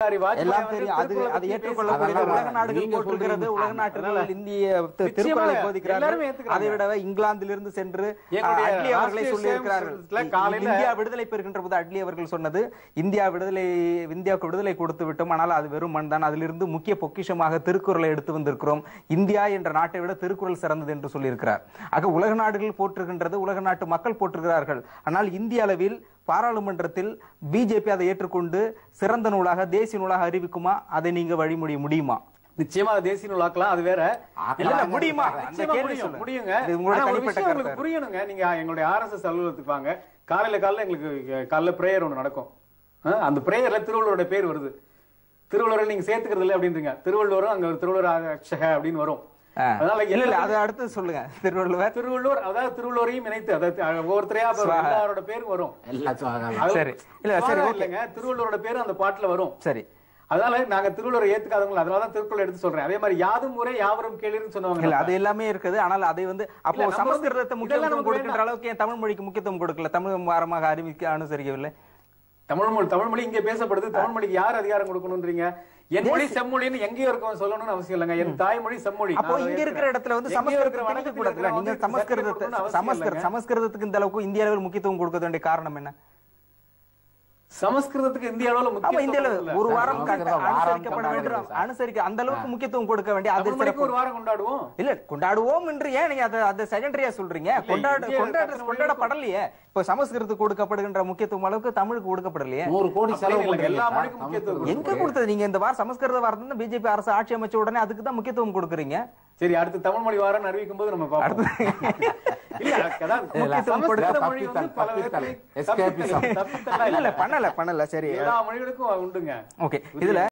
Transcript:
வாஜ்பாய் எல்லாம் வந்து தெரியும் அது திருக்குறளை அது பத்தி ஏற்றுக்கொள்ளக்கூடிய அதெல்லாம் உலக நாடுகள் நீங்க போட்டிருக்கிறது சொல்றீங்க. உலக நாடுகள் அதனால இந்திய தி- நிச்சயமா திருக்குறளை எல்லாருமே போதிக்கிறார்கள் ஏத்துக்கிறாங்க. அதை விட இங்கிலாந்திலிருந்து சென்று எங்களுடைய அட்லி அவர்களை ராஷ்டிரிய சொல்லி இருக்கிறார்கள் சேவகத்துல காலையில- இந்தியா விடுதலை பெறுகின்ற போது அட்லி அவர்கள் சொன்னது இந்தியா விடுதலை இந்தியாவுக்கு விடுதலை கொடுத்து விட்டோம் ஆனால் அது வெறும் மண் தான் அதிலிருந்து முக்கிய பொக்கிஷமாக திருக்குறளை எடுத்து வந்திருக்கிறோம் இந்தியா என்ற நாட்டை விட திருக்குறள் சிறந்தது என்று சொல்லியிருக்கிறார் ஆக உலக நாடுகள் போற்றுகின்றது உலக நாட்டு மக்கள் போற்றுகிறார்கள் ஆனால் இந்திய அளவில் பாராளுமன்றத்தில் பிஜேபி அதை ஏற்றுக்கொண்டு சிறந்த நூலாக தேசிய நூலாக அறிவிக்குமா அதை நீங்க வழிமொழி முடியுமா நிச்சயமா அது தேசிய நூலாக்கலாம் அது வேற இல்ல, இல்ல, முடியுமா அந்த நிச்சயமா கேள்வி முடியும், சொல்லுங்க. முடியுங்க இது உங்களுடைய ஆனா ஒரு தனிப்பட்ட விஷயம் கருத்து. உங்களுக்கு புரியணுங்க நீங்க எங்களுடைய ஆர்எஸ்எஸ் அலுவலகத்துக்கு வாங்க காலையில காலையில எங்களுக்கு காலைல பிரேயர் ஒண்ணு நடக்கும் ஆ, அந்த பிரேயர்ல திருவள்ளுவரோட பேர் வருது திருவள்ளுவரை நீங்க சேர்த்துக்கிறது இல்லை அப்படின்றீங்க திருவள்ளுவரும் அங்க ஒரு திருவள்ளுவர் அக்ஷக அப்படின்னு வரும் ஆ. அதனால இல்ல இல்ல எல்லா- அது அடுத்து சொல்லுங்க திருவள்ளுவர் திருவள்ளுவர் அதாவது திருவள்ளுவரையும் இணைத்து அதாவது ஒவ்வொருத்தரையா அப்ப சுவா- எல்லாரோட பேரும் வரும் எல்லாத்தையும் அது- சரி. இல்ல, சரி, சுவாதம் ஓகே. இல்லைங்க திருவள்ளுவரோட பேரு அந்த பாட்டுல வரும் சரி அதனால நாங்க திருவள்ளுவரை ஏத்துக்காதவங்க அதனால தான் திருக்குறள் எடுத்து சொல்றேன் அதே மாதிரி யாதும் முறை யாவரும் கேளுன்னு சொன்னவங்க இல்ல நம்ம. அது எல்லாமே இருக்குது ஆனால் அதை வந்து அப்போ இல்ல, நம்ம வந்து சமஸ்கிருதத்தை இதெல்லாம் முக்கியத்துவம் நமக்கு கொடுக்கின்ற வேண்டாம். அளவுக்கு ஏன் தமிழ் மொழிக்கு முக்கியத்துவம் கொடுக்கல தமிழ் வாரமாக அறிவிக்க அனுசரிக்கவில்லை தமிழ் மொழி தமிழ் மொழி இங்க பேசப்படுது தமிழ் மொழிக்கு யார் அதிகாரம் கொடுக்கணும்ன்றீங்க என் மொழி செம்மொழின்னு எங்கேயோ இருக்கும் சொல்லணும்னு அவசியம் இல்லைங்க என் தாய்மொழி செம்மொழி அப்போ நான் இங்க அதை இருக்கிற இடத்துல வந்து எங்கேயோ இருக்கிற சமஸ்கிருதத்தை வடக்கு கூடாதுல இருக்கிற நீங்க வந்து சமஸ்கிருதத்தை கொடுக்கணும்னு அவசியம் சமஸ்கிருத இல்லைங்க. சமஸ்கிருதத்துக்கு இந்த அளவுக்கு இந்திய அளவில் முக்கியத்துவம் கொடுக்க வேண்டிய காரணம் என்ன சமஸ்கிருதத்துக்கு இந்திய அளவுல ஆமா இந்திய முக்கியத்துவம் அளவில் இல்ல. ஒரு வாரம் சமஸ்கிருத கட்ட- வாரம் அனுசரிக்கப்பட கொண்டாடுறது வேண்டும் சார். அனுசரிக்க அந்த அளவுக்கு முக்கியத்துவம் கொடுக்க வேண்டிய அது தமிழ் மொழிக்கு சிறப்பு ஒரு வாரம் கொண்டாடுவோம் இல்ல கொண்டாடுவோம் என்று ஏன் நீங்க அதை அதை செகண்டரியா சொல்றீங்க கொண்டாட இங்கே கொண்டாட கட்டண கொண்டாடப்படலையே இப்போ சமஸ்கிருதத்துக்கு கொடுக்கப்படுகின்ற முக்கியத்துவம் அளவுக்கு தமிழுக்கு கொடுக்கப்படலையே நூறு கோடி அப்படி செலவு இல்லை, பண்றீங்க எல்லா சார். மொழிக்கும் முக்கியத்துவம் சமஸ்கிருதம் எங்க கொடுத்தது நீங்க இந்த வாரம் சமஸ்கிருத வாரத்தை பிஜேபி அரசு ஆட்சி அமைச்ச உடனே அதுக்கு தான் முக்கியத்துவம் கொடுக்குறீங்க சரி அடுத்து தமிழ் மொழி வாரம் அறிவிக்கும் போது நம்ம பார்ப்போம் இல்ல அதான் முக்கியத்துவம் சமஸ்கிருத மொழி வந்து தப்பித்தல், பல தப்பித்தல், விதத்தில் escapism. தப்பித்தல், தப்பித்தல்லாம் இல்ல இல்ல இல்ல பண்ணல பண்ணல சரி எல்லா மொழிகளுக்கும் உண்டுங்க ஓகே இதுல